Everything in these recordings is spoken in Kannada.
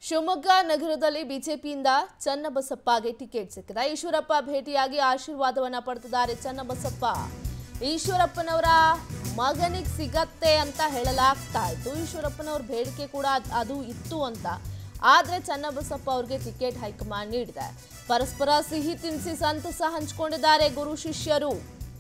ಶಿವಮೊಗ್ಗ ನಗರದಲ್ಲಿ ಬಿಜೆಪಿಯಿಂದ ಚನ್ನಬಸಪ್ಪಗೆ ಟಿಕೆಟ್ ಸಿಕ್ಕಿದೆ ಈಶ್ವರಪ್ಪ ಭೇಟಿಯಾಗಿ ಆಶೀರ್ವಾದವನ್ನ ಪಡೆದಿದ್ದಾರೆ ಚನ್ನಬಸಪ್ಪ ಈಶ್ವರಪ್ಪನವರ ಮಗನಿಗೆ ಸಿಗತ್ತೆ ಅಂತ ಹೇಳಲಾಗ್ತಾ ಇತ್ತು ಈಶ್ವರಪ್ಪನವ್ರ ಬೇಡಿಕೆ ಕೂಡ ಅದ್- ಅದು ಇತ್ತು ಅಂತ ಆದ್ರೆ ಚನ್ನಬಸಪ್ಪ ಅವ್ರಿಗೆ ಟಿಕೆಟ್ ಹೈಕಮಾಂಡ್ ನೀಡಿದೆ ಪರಸ್ಪರ ಸಿಹಿ ತಿನ್ನಿಸಿ ಸಂತಸ ಹಂಚಿಕೊಂಡಿದ್ದಾರೆ ಗುರು ಶಿಷ್ಯರು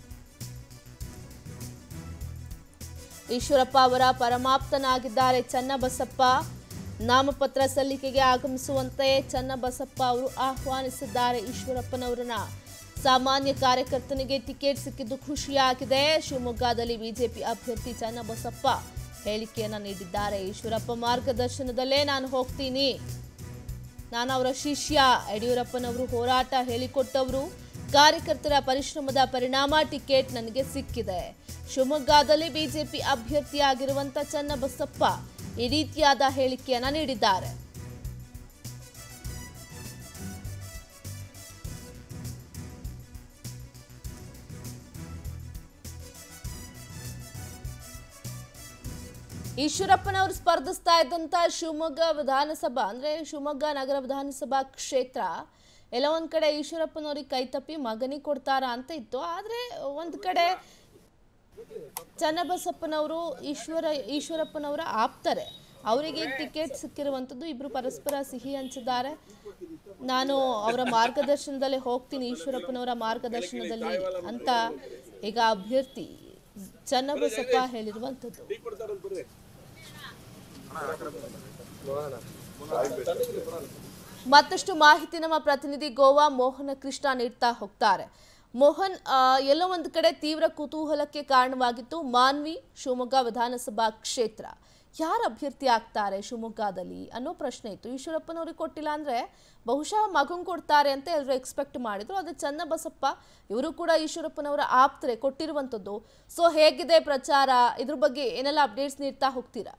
ಈಶ್ವರಪ್ಪ ಅವರ ಪರಮಾಪ್ತನಾಗಿದ್ದಾರೆ ಚನ್ನಬಸಪ್ಪ ನಾಮಪತ್ರ ಸಲ್ಲಿಕೆಗೆ ಆಗಮಿಸುವಂತೆ ಚನ್ನಬಸಪ್ಪ ಅವರು ಆಹ್ವಾನಿಸಿದ್ದಾರೆ ಈಶ್ವರಪ್ಪನವರನ್ನ ಸಾಮಾನ್ಯ ಕಾರ್ಯಕರ್ತನಿಗೆ ಟಿಕೆಟ್ ಸಿಕ್ಕಿದ್ದು ಖುಷಿಯಾಗಿದೆ ಶಿವಮೊಗ್ಗದಲ್ಲಿ ಬಿಜೆಪಿ ಅಭ್ಯರ್ಥಿ ಚನ್ನಬಸಪ್ಪ ಹೇಳಿಕೆಯನ್ನ ನೀಡಿದ್ದಾರೆ ಈಶ್ವರಪ್ಪ ಮಾರ್ಗದರ್ಶನದಲ್ಲೇ ನಾನು ಹೋಗ್ತೀನಿ ನಾನು ಅವರ ಶಿಷ್ಯ ಯಡಿಯೂರಪ್ಪನವರು ಹೋರಾಟ ಹೇಳಿಕೊಟ್ಟವರು ಕಾರ್ಯಕರ್ತರ ಪರಿಶ್ರಮದ ಪರಿಣಾಮ ಟಿಕೆಟ್ ನನಗೆ ಸಿಕ್ಕಿದೆ ಶಿವಮೊಗ್ಗದಲ್ಲಿ ಬಿಜೆಪಿ ಅಭ್ಯರ್ಥಿಯಾಗಿರುವಂತ ಚನ್ನಬಸಪ್ಪ ಈ ರೀತಿಯಾದ ಹೇಳಿಕೆಯನ್ನ ನೀಡಿದ್ದಾರೆ ಈಶ್ವರಪ್ಪನವರು ಸ್ಪರ್ಧಿಸ್ತಾ ಇದ್ದಂತ ಶಿವಮೊಗ್ಗ ವಿಧಾನಸಭಾ ಅಂದ್ರೆ ಶಿವಮೊಗ್ಗ ನಗರ ವಿಧಾನಸಭಾ ಕ್ಷೇತ್ರ ಎಲ್ಲ ಒಂದ್ ಕಡೆ ಈಶ್ವರಪ್ಪನವ್ರಿಗೆ ಕೈ ತಪ್ಪಿ ಮಗನಿಗೆ ಕೊಡ್ತಾರ ಅಂತ ಇತ್ತು ಆದ್ರೆ ಒಂದ್ ಕಡೆ ಚನ್ನಬಸಪ್ಪನವರು ಈಶ್ವರ ಈಶ್ವರಪ್ಪನವರ ಆಪ್ತಾರೆ ಅವರಿಗೆ ಟಿಕೆಟ್ ಸಿಕ್ಕಿರುವಂಥದ್ದು ಇಬ್ರು ಪರಸ್ಪರ ಸಿಹಿ ಹಂಚಿದ್ದಾರೆ ನಾನು ಅವರ ಮಾರ್ಗದರ್ಶನದಲ್ಲೇ ಹೋಗ್ತೀನಿ ಈಶ್ವರಪ್ಪನವರ ಮಾರ್ಗದರ್ಶನದಲ್ಲಿ ಅಂತ ಈಗ ಅಭ್ಯರ್ಥಿ ಚನ್ನಬಸಪ್ಪ ಹೇಳಿರುವಂಥದ್ದು ಮತ್ತಷ್ಟು ಮಾಹಿತಿ ನಮ್ಮ ಪ್ರತಿನಿಧಿ ಗೋವಾ ಮೋಹನ ಕೃಷ್ಣ ನೀಡ್ತಾ ಹೋಗ್ತಾರೆ ಮೋಹನ್ ಆ, ಎಲ್ಲೋ ಒಂದು ಕಡೆ ತೀವ್ರ ಕುತೂಹಲಕ್ಕೆ ಕಾರಣವಾಗಿತ್ತು ಮಾನ್ವಿ ಶಿವಮೊಗ್ಗ ವಿಧಾನಸಭಾ ಕ್ಷೇತ್ರ ಯಾರು ಅಭ್ಯರ್ಥಿ ಆಗ್ತಾರೆ ಶಿವಮೊಗ್ಗದಲ್ಲಿ ಅನ್ನೋ ಪ್ರಶ್ನೆ ಇತ್ತು ಈಶ್ವರಪ್ಪನವ್ರಿಗೆ ಕೊಟ್ಟಿಲ್ಲ ಅಂದ್ರೆ ಬಹುಶಃ ಮಗನ್ ಕೊಡ್ತಾರೆ ಅಂತ ಎಲ್ಲರೂ ಎಕ್ಸ್ಪೆಕ್ಟ್ ಮಾಡಿದ್ರು ಅದು ಚನ್ನಬಸಪ್ಪ ಇವರು ಕೂಡ ಈಶ್ವರಪ್ಪನವರ ಆಪ್ತರೆ ಕೊಟ್ಟಿರುವಂಥದ್ದು ಸೊ ಹೇಗಿದೆ ಪ್ರಚಾರ ಇದ್ರ ಬಗ್ಗೆ ಏನೆಲ್ಲ ಅಪ್ಡೇಟ್ಸ್ ನೀಡ್ತಾ ಹೋಗ್ತೀರಾ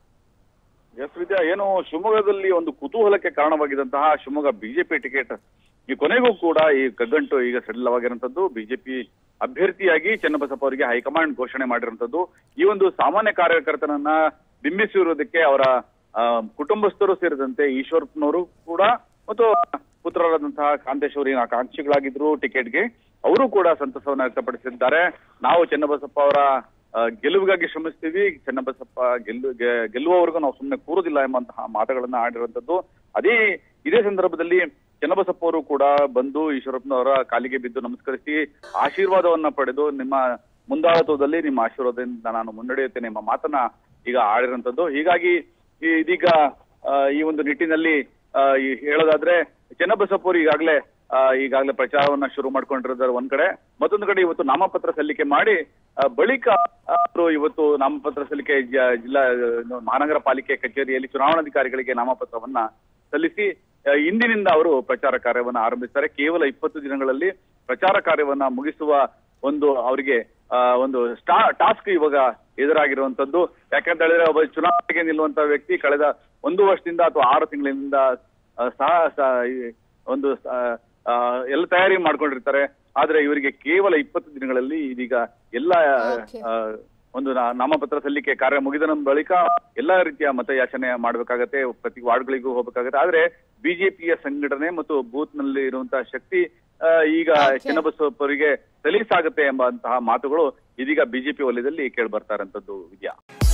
ಎಸ್ ವಿದ್ಯಾ ಏನು ಶಿವಮೊಗ್ಗದಲ್ಲಿ ಒಂದು ಕುತೂಹಲಕ್ಕೆ ಕಾರಣವಾಗಿದ್ದಂತಹ ಶಿವಮೊಗ್ಗ ಬಿಜೆಪಿ ಟಿಕೆಟ್ ಈ ಕೊನೆಗೂ ಕೂಡ ಈ ಕಗ್ಗಂಟು ಈಗ ಸಡಿಲವಾಗಿರುವಂತದ್ದು ಬಿಜೆಪಿ ಅಭ್ಯರ್ಥಿಯಾಗಿ ಚನ್ನಬಸಪ್ಪ ಅವರಿಗೆ ಹೈಕಮಾಂಡ್ ಘೋಷಣೆ ಮಾಡಿರುವಂತದ್ದು ಈ ಒಂದು ಸಾಮಾನ್ಯ ಕಾರ್ಯಕರ್ತನನ್ನ ಬಿಂಬಿಸಿರುವುದಕ್ಕೆ ಅವರ ಆ, ಕುಟುಂಬಸ್ಥರು ಸೇರಿದಂತೆ ಈಶ್ವರಪ್ಪನವರು ಕೂಡ ಮತ್ತು ಪುತ್ರರಾದಂತಹ ಕಾಂತೇಶ್ ಅವರು ಏನು ಆಕಾಂಕ್ಷಿಗಳಾಗಿದ್ರು ಟಿಕೆಟ್ಗೆ ಅವರು ಕೂಡ ಸಂತಸವನ್ನ ವ್ಯಕ್ತಪಡಿಸಿದ್ದಾರೆ ನಾವು ಚನ್ನಬಸಪ್ಪ ಅವರ ಆ, ಗೆಲುವಿಗಾಗಿ ಶ್ರಮಿಸ್ತೀವಿ ಚನ್ನಬಸಪ್ಪ ಗೆಲ್ಲು ಗೆ- ಗೆಲ್ಲುವವರೆಗೂ ನಾವು ಸುಮ್ಮನೆ ಕೂರುದಿಲ್ಲ ಎಂಬಂತಹ ಮಾತುಗಳನ್ನ ಆಡಿರುವಂತದ್ದು ಅದೇ ಇದೇ ಸಂದರ್ಭದಲ್ಲಿ ಚನ್ನಬಸಪ್ಪ ಅವರು ಕೂಡ ಬಂದು ಈಶ್ವರಪ್ಪನವರ ಕಾಲಿಗೆ ಬಿದ್ದು ನಮಸ್ಕರಿಸಿ ಆಶೀರ್ವಾದವನ್ನ ಪಡೆದು ನಿಮ್ಮ ಮುಂದಾಳತ್ವದಲ್ಲಿ ನಿಮ್ಮ ಆಶೀರ್ವಾದದಿಂದ ನಾನು ಮುನ್ನಡೆಯುತ್ತೇನೆ ಎಂಬ ಮಾತನ್ನ ಈಗ ಆಡಿರುವಂತದ್ದು ಹೀಗಾಗಿ ಈ- ಇದೀಗ ಆ, ಈ ಒಂದು ನಿಟ್ಟಿನಲ್ಲಿ ಆ, ಈ ಹೇಳೋದಾದ್ರೆ ಚನ್ನಬಸಪ್ಪ ಅವರು ಈಗಾಗಲೇ ಆ, ಈಗಾಗಲೇ ಪ್ರಚಾರವನ್ನ ಶುರು ಮಾಡ್ಕೊಂಡಿರೋದಾರೆ ಒಂದ್ ಕಡೆ ಮತ್ತೊಂದು ಕಡೆ ಇವತ್ತು ನಾಮಪತ್ರ ಸಲ್ಲಿಕೆ ಮಾಡಿ ಆ, ಬಳಿಕ ಅವರು ಇವತ್ತು ನಾಮಪತ್ರ ಸಲ್ಲಿಕೆ ಜ- ಜಿಲ್ಲಾ ಆ, ಮಹಾನಗರ ಪಾಲಿಕೆ ಕಚೇರಿಯಲ್ಲಿ ಚುನಾವಣಾಧಿಕಾರಿಗಳಿಗೆ ನಾಮಪತ್ರವನ್ನ ಸಲ್ಲಿಸಿ ಆ, ಇಂದಿನಿಂದ ಅವರು ಪ್ರಚಾರ ಕಾರ್ಯವನ್ನ ಆರಂಭಿಸ್ತಾರೆ ಕೇವಲ ಇಪ್ಪತ್ತು ದಿನಗಳಲ್ಲಿ ಪ್ರಚಾರ ಕಾರ್ಯವನ್ನ ಮುಗಿಸುವ ಒಂದು ಅವರಿಗೆ ಆ, ಒಂದು ಸ್ಟಾ ಟಾಸ್ಕ್ ಇವಾಗ ಎದುರಾಗಿರುವಂತದ್ದು ಯಾಕಂತ ಹೇಳಿದ್ರೆ ಒಬ್ಬ ಚುನಾವಣೆಗೆ ನಿಲ್ಲುವಂತ ವ್ಯಕ್ತಿ ಕಳೆದ ಒಂದು ವರ್ಷದಿಂದ ಅಥವಾ ಆರು ತಿಂಗಳಿಂದ ಆ, ಸಹ ಸಹ ಈ ಒಂದು ಆ, ಆ, ಎಲ್ಲ ತಯಾರಿ ಮಾಡ್ಕೊಂಡಿರ್ತಾರೆ ಆದ್ರೆ ಇವರಿಗೆ ಕೇವಲ ಇಪ್ಪತ್ತು ದಿನಗಳಲ್ಲಿ ಇದೀಗ ಎಲ್ಲ Okay. ಆ, ಒಂದು ನಾ- ನಾಮಪತ್ರ ಸಲ್ಲಿಕೆ ಕಾರ್ಯ ಮುಗಿದ ನಂತರ ಬಳಿಕ ಎಲ್ಲಾ ರೀತಿಯ ಮತಯಾಚನೆ ಮಾಡ್ಬೇಕಾಗತ್ತೆ ಪ್ರತಿ ವಾರ್ಡ್ಗಳಿಗೂ ಹೋಗ್ಬೇಕಾಗತ್ತೆ ಆದ್ರೆ ಬಿಜೆಪಿಯ ಸಂಘಟನೆ ಮತ್ತು ಬೂತ್ ನಲ್ಲಿ ಇರುವಂತಹ ಶಕ್ತಿ ಆ, ಈಗ Okay. ಚನ್ನಬಸಪ್ಪ ಅವರಿಗೆ ಸಲೀಸಾಗುತ್ತೆ ಎಂಬಂತಹ ಮಾತುಗಳು ಇದೀಗ ಬಿಜೆಪಿ ವಲಯದಲ್ಲಿ ಕೇಳಿ ಬರ್ತಾ ಇರೋಂಥದ್ದು ವಿದ್ಯಾ